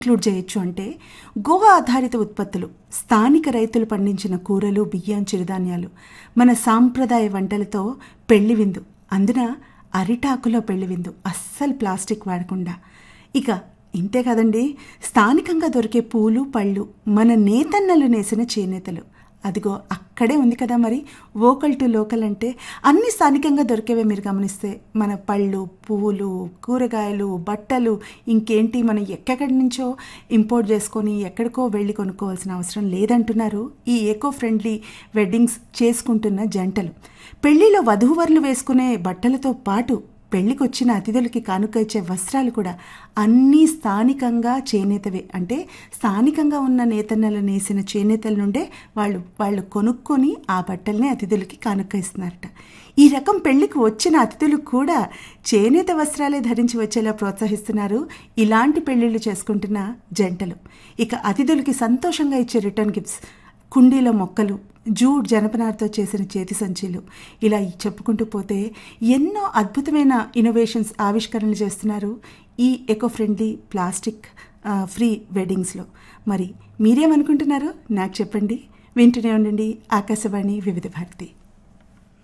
include చేయొచ్చు అంటే go ఆధారిత ఉత్పత్తులు స్థానిక రైతులు పండించిన కూరలు బియ్యం చిరుధాన్యాలు మన సాంప్రదాయ వంటలతో పెళ్లి విందు అందున అరిటాకులో పెళ్లి విందు అస్సలు ప్లాస్టిక్ వాడకుండా ఇక ఇంతే కదండి స్థానికంగా దొరికే పూలు పళ్ళు మన నేతన్నలు నేసిన చేనేతలు అదిగో అక్కడే ఉంది కదా మరి వోకల్ టు లోకల్ అంటే అన్ని స్థానికంగా దొరికేవే మీరు గమనిస్తే మన పళ్ళు పువ్వులు కూరగాయలు బట్టలు ఇంకేంటి మనం ఎక్కడి నుంచో ఇంపోర్ట్ చేసుకొని ఎక్కడికో వెళ్ళి కొనుక్కోవాల్సిన అవసరం లేదంటున్నారు ఈ ఏకో ఫ్రెండ్లీ వెడ్డింగ్స్ చేసుకుంటున్న జంటలు పెళ్లిలో వధూవరులు వేసుకునే బట్టలతో పాటు పెళ్లికొచ్చిన అతిథులకి కానుక ఇచ్చే వస్త్రాలు కూడా అన్నీ స్థానికంగా చేనేతవే అంటే స్థానికంగా ఉన్న నేతన్నలు నేసిన చేనేతల నుండే వాళ్ళు వాళ్ళు కొనుక్కొని ఆ బట్టల్ని అతిథులకి కానుక ఇస్తున్నారట ఈ రకం పెళ్లికి వచ్చిన అతిథులు కూడా చేనేత వస్త్రాలే ధరించి వచ్చేలా ప్రోత్సహిస్తున్నారు ఇలాంటి పెళ్లిళ్ళు చేసుకుంటున్న జంటలు ఇక అతిథులకి సంతోషంగా ఇచ్చే రిటర్న్ గిఫ్ట్స్ కుండీలో మొక్కలు జూడ్ జనపనారతో చేసిన చేతి సంచీలు ఇలా చెప్పుకుంటూ పోతే ఎన్నో అద్భుతమైన ఇన్నోవేషన్స్ ఆవిష్కరణలు చేస్తున్నారు ఈ ఎకో ఫ్రెండ్లీ ప్లాస్టిక్ ఫ్రీ వెడ్డింగ్స్లో మరి మీరేమనుకుంటున్నారు నాకు చెప్పండి వింటూనే ఉండండి ఆకాశవాణి వివిధ భారతి